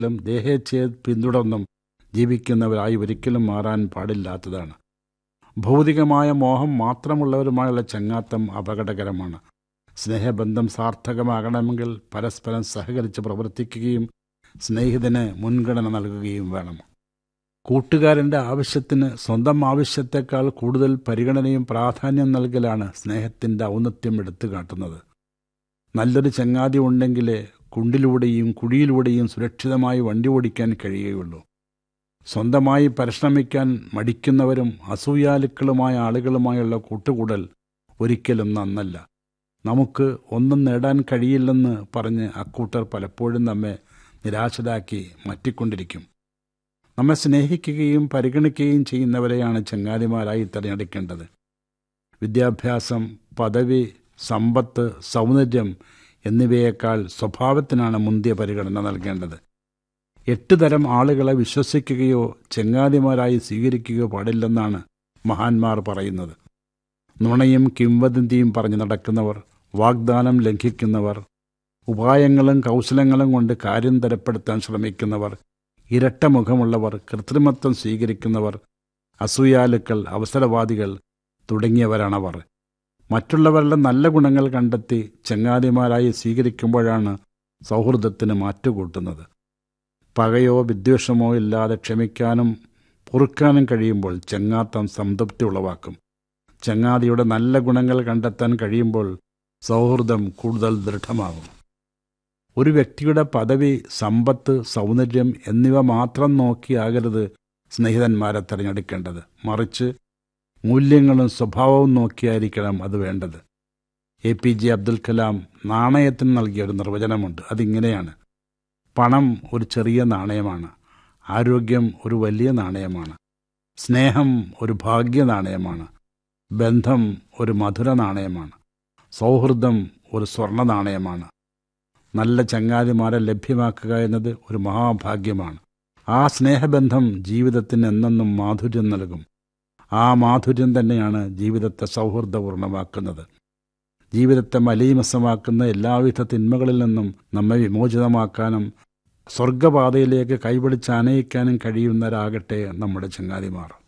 ും ദേഹേച്ഛയെ പിന്തുടർന്നും ജീവിക്കുന്നവരായി ഒരിക്കലും മാറാൻ പാടില്ലാത്തതാണ് ഭൗതികമായ മോഹം മാത്രമുള്ളവരുമായുള്ള ചങ്ങാത്തം അപകടകരമാണ് സ്നേഹബന്ധം സാർത്ഥകമാകണമെങ്കിൽ പരസ്പരം സഹകരിച്ച് പ്രവർത്തിക്കുകയും സ്നേഹിതന് മുൻഗണന നൽകുകയും വേണം കൂട്ടുകാരൻ്റെ ആവശ്യത്തിന് സ്വന്തം ആവശ്യത്തെക്കാൾ കൂടുതൽ പരിഗണനയും പ്രാധാന്യം നൽകലാണ് സ്നേഹത്തിൻ്റെ ഔന്നത്യം എടുത്തു കാട്ടുന്നത് നല്ലൊരു ചങ്ങാതി ഉണ്ടെങ്കിലേ കുണ്ടിലൂടെയും കുഴിയിലൂടെയും സുരക്ഷിതമായി വണ്ടി ഓടിക്കാൻ കഴിയുകയുള്ളൂ സ്വന്തമായി പരിശ്രമിക്കാൻ മടിക്കുന്നവരും അസൂയാലുക്കളുമായ ആളുകളുമായുള്ള കൂട്ടുകൂടൽ ഒരിക്കലും നന്നല്ല നമുക്ക് ഒന്നും നേടാൻ കഴിയില്ലെന്ന് പറഞ്ഞ് അക്കൂട്ടർ പലപ്പോഴും നമ്മെ നിരാശരാക്കി മാറ്റിക്കൊണ്ടിരിക്കും നമ്മെ സ്നേഹിക്കുകയും പരിഗണിക്കുകയും ചെയ്യുന്നവരെയാണ് ചങ്ങാതിമാരായി തിരഞ്ഞെടുക്കേണ്ടത് വിദ്യാഭ്യാസം പദവി സമ്പത്ത് സൗന്ദര്യം എന്നിവയേക്കാൾ സ്വഭാവത്തിനാണ് മുന്തിയ പരിഗണന നൽകേണ്ടത് എട്ട് തരം ആളുകളെ വിശ്വസിക്കുകയോ ചെങ്ങാതിമാരായി സ്വീകരിക്കുകയോ പാടില്ലെന്നാണ് മഹാന്മാർ പറയുന്നത് നുണയും കിംവദന്തിയും പറഞ്ഞു നടക്കുന്നവർ വാഗ്ദാനം ലംഘിക്കുന്നവർ ഉപായങ്ങളും കൗശലങ്ങളും കൊണ്ട് കാര്യം തരപ്പെടുത്താൻ ശ്രമിക്കുന്നവർ ഇരട്ട മുഖമുള്ളവർ കൃത്രിമത്വം സ്വീകരിക്കുന്നവർ അസൂയാലുക്കൾ അവസരവാദികൾ തുടങ്ങിയവരാണവർ മറ്റുള്ളവരുടെ നല്ല ഗുണങ്ങൾ കണ്ടെത്തി ചങ്ങാതിമാരായി സ്വീകരിക്കുമ്പോഴാണ് സൗഹൃദത്തിന് മാറ്റുകൂട്ടുന്നത് പകയോ വിദ്വേഷമോ ഇല്ലാതെ ക്ഷമിക്കാനും പൊറുക്കാനും കഴിയുമ്പോൾ ചങ്ങാത്തം സംതൃപ്തി ഉളവാക്കും ചങ്ങാതിയുടെ നല്ല ഗുണങ്ങൾ കണ്ടെത്താൻ കഴിയുമ്പോൾ സൗഹൃദം കൂടുതൽ ദൃഢമാകും ഒരു വ്യക്തിയുടെ പദവി സമ്പത്ത് സൗന്ദര്യം എന്നിവ മാത്രം നോക്കിയാകരുത് സ്നേഹിതന്മാരെ തിരഞ്ഞെടുക്കേണ്ടത് മറിച്ച് മൂല്യങ്ങളും സ്വഭാവവും നോക്കിയായിരിക്കണം അത് വേണ്ടത് A P J Abdul Kalam നാണയത്തിന് നൽകിയ ഒരു നിർവചനമുണ്ട് അതിങ്ങനെയാണ് പണം ഒരു ചെറിയ നാണയമാണ് ആരോഗ്യം ഒരു വലിയ നാണയമാണ് സ്നേഹം ഒരു ഭാഗ്യ നാണയമാണ് ബന്ധം ഒരു മധുര നാണയമാണ് സൗഹൃദം ഒരു സ്വർണ്ണ നാണയമാണ് നല്ല ചങ്ങാതിമാരെ ലഭ്യമാക്കുക എന്നത് ഒരു മഹാഭാഗ്യമാണ് ആ സ്നേഹബന്ധം ജീവിതത്തിന് എന്നെന്നും മാധുര്യം നൽകും ആ മാധുര്യം തന്നെയാണ് ജീവിതത്തെ സൗഹൃദപൂർണ്ണമാക്കുന്നത് ജീവിതത്തെ മലീമസമാക്കുന്ന എല്ലാവിധ തിന്മകളിൽ നിന്നും നമ്മെ വിമോചിതമാക്കാനും സ്വർഗപാതയിലേക്ക് കൈപിടിച്ച് അനയിക്കാനും കഴിയുന്നവരാകട്ടെ നമ്മുടെ ചങ്ങാതിമാർ